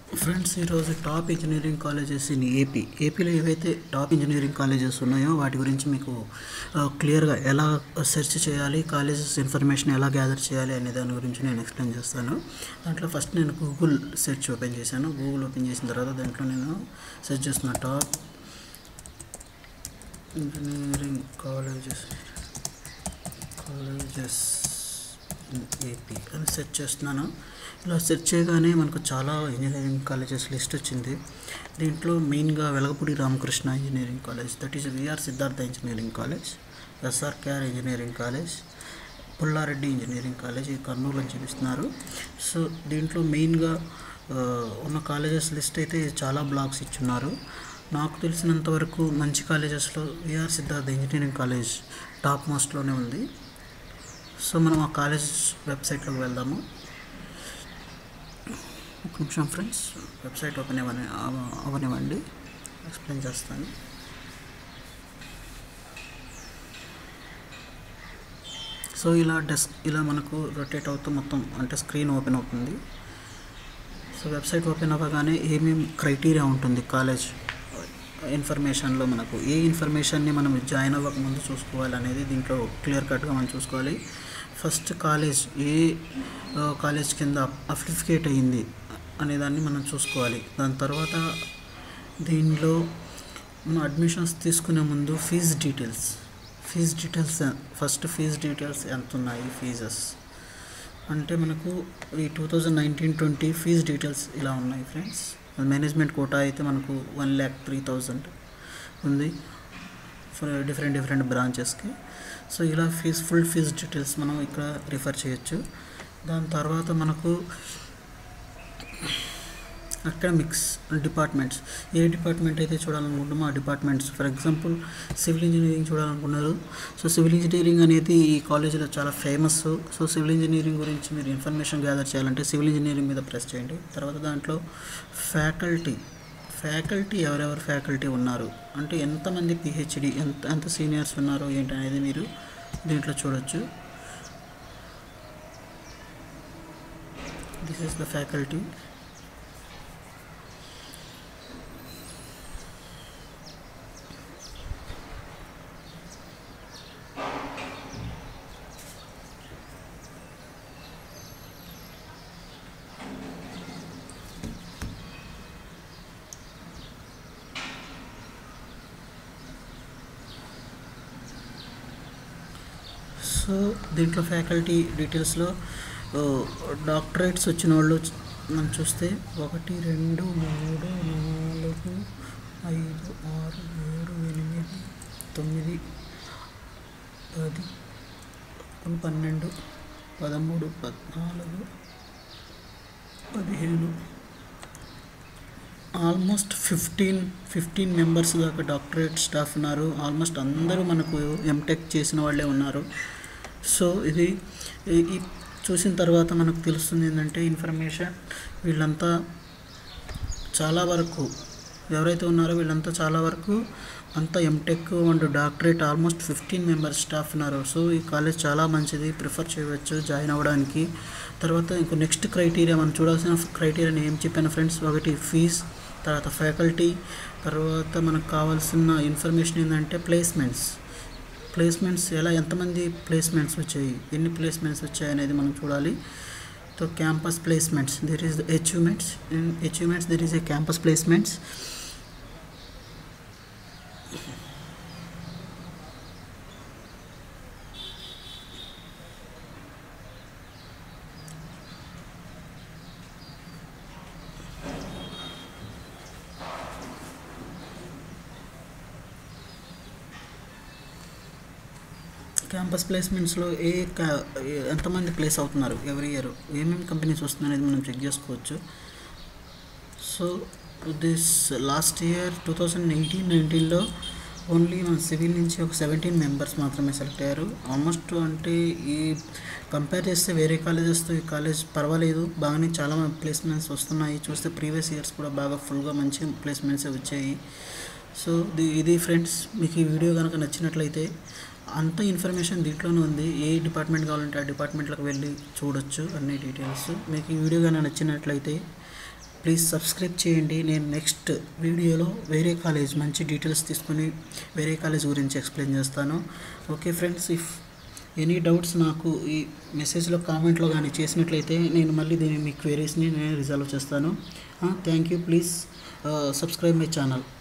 friends ఈరోజు top engineering colleges in AP ఏపీలో ఏవైతే టాప్ ఇంజనీరింగ్ కాలేజెస్ ఉన్నాయో వాటి గురించి మీకు క్లియర్గా ఎలా సెర్చ్ చేయాలి కాలేజెస్ ఇన్ఫర్మేషన్ ఎలా గ్యాదర్ చేయాలి అనే దాని గురించి నేను ఎక్స్ప్లెయిన్ చేస్తాను దాంట్లో ఫస్ట్ నేను గూగుల్ సెర్చ్ ఓపెన్ చేశాను గూగుల్ ఓపెన్ చేసిన తర్వాత దాంట్లో నేను సెర్చ్ చేస్తున్న top engineering colleges colleges in AP అని సెర్చ్ చేస్తున్నాను ఇలా సెర్చ్ చేయగానే మనకు చాలా ఇంజనీరింగ్ కాలేజెస్ లిస్ట్ వచ్చింది దీంట్లో మెయిన్గా Velagapudi Ramakrishna engineering college that is VR Siddhartha engineering college SRKR engineering college Pullareddy engineering college ఈ కర్నూలు అని చూపిస్తున్నారు సో దీంట్లో మెయిన్గా ఆ, ఉన్న కాలేజెస్ లిస్ట్ అయితే చాలా బ్లాక్స్ ఇచ్చున్నారు నాకు తెలిసినంత వరకు మంచి కాలేజెస్లో VR Siddhartha engineering college top మోస్ట్లోనే ఉంది సో మనం ఆ కాలేజ్ వెబ్సైట్లోకి వెళ్దాము ఒక నిమిషం ఫ్రెండ్స్ వెబ్సైట్ ఓపెన్ అవ్వని అవ- అవ్వనివ్వండి ఎక్స్ప్లెయిన్ చేస్తాను సో ఇలా డెస్క్ ఇలా మనకు రొటేట్ అవుతూ మొత్తం అంటే స్క్రీన్ ఓపెన్ అవుతుంది సో వెబ్సైట్ ఓపెన్ అవ్వగానే ఏమేమి క్రైటీరియా ఉంటుంది కాలేజ్ ఇన్ఫర్మేషన్లో మనకు ఏ ఇన్ఫర్మేషన్ని మనం జాయిన్ అవ్వక ముందు చూసుకోవాలి అనేది దీంట్లో క్లియర్ కట్గా మనం చూసుకోవాలి ఫస్ట్ కాలేజ్ ఏ ఆ, కాలేజ్ కింద అఫిలిఫికేట్ అయ్యింది అనేదాన్ని మనం చూసుకోవాలి దాని తర్వాత దీనిలో మనం అడ్మిషన్స్ తీసుకునే ముందు fees details fees details first fees details ఎంత ఉన్నాయి ఫీజెస్ అంటే మనకు ఈ two thousand nineteen twenty fees details ఇలా ఉన్నాయి ఫ్రెండ్స్ మేనేజ్మెంట్ కోటా అయితే మనకు వన్ ల్యాక్ త్రీ థౌజండ్ ఉంది ఫర్ డిఫరెంట్ డిఫరెంట్ బ్రాంచెస్కి సో ఇలా ఫీజ్ ఫుల్ ఫీజ్ డీటెయిల్స్ మనం ఇక్కడ రిఫర్ చేయొచ్చు దాని తర్వాత మనకు అకాడమిక్స్ డిపార్ట్మెంట్స్ ఏ డిపార్ట్మెంట్ అయితే చూడాలనుకుంటామో ఆ departments for example civil engineering చూడాలనుకున్నారు సో సివిల్ ఇంజనీరింగ్ అనేది ఈ కాలేజీలో చాలా ఫేమస్ సో సివిల్ ఇంజనీరింగ్ గురించి మీరు ఇన్ఫర్మేషన్ గ్యాదర్ చేయాలంటే సివిల్ ఇంజనీరింగ్ మీద ప్రెస్ చేయండి తర్వాత దాంట్లో ఫ్యాకల్టీ ఫ్యాకల్టీ ఎవరెవరు ఫ్యాకల్టీ ఉన్నారు అంటే ఎంతమంది పిహెచ్డి ఎంత ఎంత సీనియర్స్ ఉన్నారో ఏంటి అనేది మీరు దీంట్లో చూడొచ్చు this is the faculty so దీంట్లో ఫ్యాకల్టీ డీటెయిల్స్లో డాక్టరేట్స్ వచ్చిన వాళ్ళు చ- మనం చూస్తే ఒకటి రెండు మూడు నాలుగు ఐదు ఆరు ఏడు ఎనిమిది తొమ్మిది పది పదకొండు, పన్నెండు పదమూడు పద్నాలుగు పదిహేను ఆల్మోస్ట్ ఫిఫ్టీన్ ఫిఫ్టీన్ మెంబర్స్ దాకా డాక్టరేట్ స్టాఫ్ ఉన్నారు ఆల్మోస్ట్ అందరూ మనకు ఎంటెక్ చేసిన వాళ్ళే ఉన్నారు సో ఇది ఈ- ఈ చూసిన తర్వాత మనకు తెలుస్తుంది ఏంటంటే ఇన్ఫర్మేషన్ వీళ్ళంతా చాలా వరకు ఎవరైతే ఉన్నారో వీళ్ళంతా చాలా వరకు అంతా MTech and doctorate almost fifteen members staff ఉన్నారు సో ఈ కాలేజ్ చాలా మంచిది ప్రిఫర్ చేయవచ్చు జాయిన్ అవ్వడానికి తర్వాత ఇంకో నెక్స్ట్ క్రైటీరియా మనం చూడాల్సిన క్రైటీరియా నేను ఏం చెప్పాను ఫ్రెండ్స్ ఒకటి ఫీజ్ తర్వాత ఫ్యాకల్టీ తర్వాత మనకు కావాల్సిన ఇన్ఫర్మేషన్ ఏంటంటే ప్లేస్మెంట్స్ ప్లేస్మెంట్స్ ఎలా ఎంతమంది ప్లేస్మెంట్స్ వచ్చాయి ఎన్ని ప్లేస్మెంట్స్ వచ్చాయి అనేది మనం చూడాలి so campus placements there is achievements in achievements there is a campus placements campus ప్లేస్మెంట్స్లో ఏ కా- ఏ- ఎంతమంది ప్లేస్ అవుతున్నారు ఎవ్రీ ఇయర్ ఏమేమి కంపెనీస్ వస్తున్నాయి అనేది మనం చెక్ చేసుకోవచ్చు so this last year two thousand eighteen నైన్టీన్లో ఓన్లీ మన సివిల్ నుంచి ఒక సెవెంటీన్ మెంబర్స్ మాత్రమే సెలెక్ట్ అయ్యారు ఆల్మోస్ట్ అంటే ఈ కంపేర్ చేస్తే వేరే కాలేజెస్తో ఈ కాలేజ్ పర్వాలేదు బాగానే చాలా ప్లేస్మెంట్స్ వస్తున్నాయి చూస్తే ప్రీవియస్ ఇయర్స్ కూడా బాగా ఫుల్గా మంచి ప్లేస్మెంట్స్ వచ్చాయి సో ది- ఇది ఫ్రెండ్స్ మీకు ఈ వీడియో కనుక నచ్చినట్లయితే అంత ఇన్ఫర్మేషన్ దీంట్లోనే ఉంది ఏ డిపార్ట్మెంట్ కావాలంటే ఆ డిపార్ట్మెంట్లోకి వెళ్ళి చూడొచ్చు అన్ని డీటెయిల్స్ మీకు ఈ వీడియో కనుక నచ్చినట్లయితే ప్లీజ్ సబ్స్క్రైబ్ చేయండి నేను నెక్స్ట్ వీడియోలో వేరే కాలేజ్ మంచి డీటెయిల్స్ తీసుకొని వేరే కాలేజ్ గురించి ఎక్స్ప్లెయిన్ చేస్తాను okay friends if any doubts నాకు ఈ మెసేజ్లో కామెంట్లో కానీ చేసినట్లయితే నేను మళ్ళీ దీని మీ క్వైరీస్ని నేను రిజాల్వ్ చేస్తాను thank you please subscribe my channel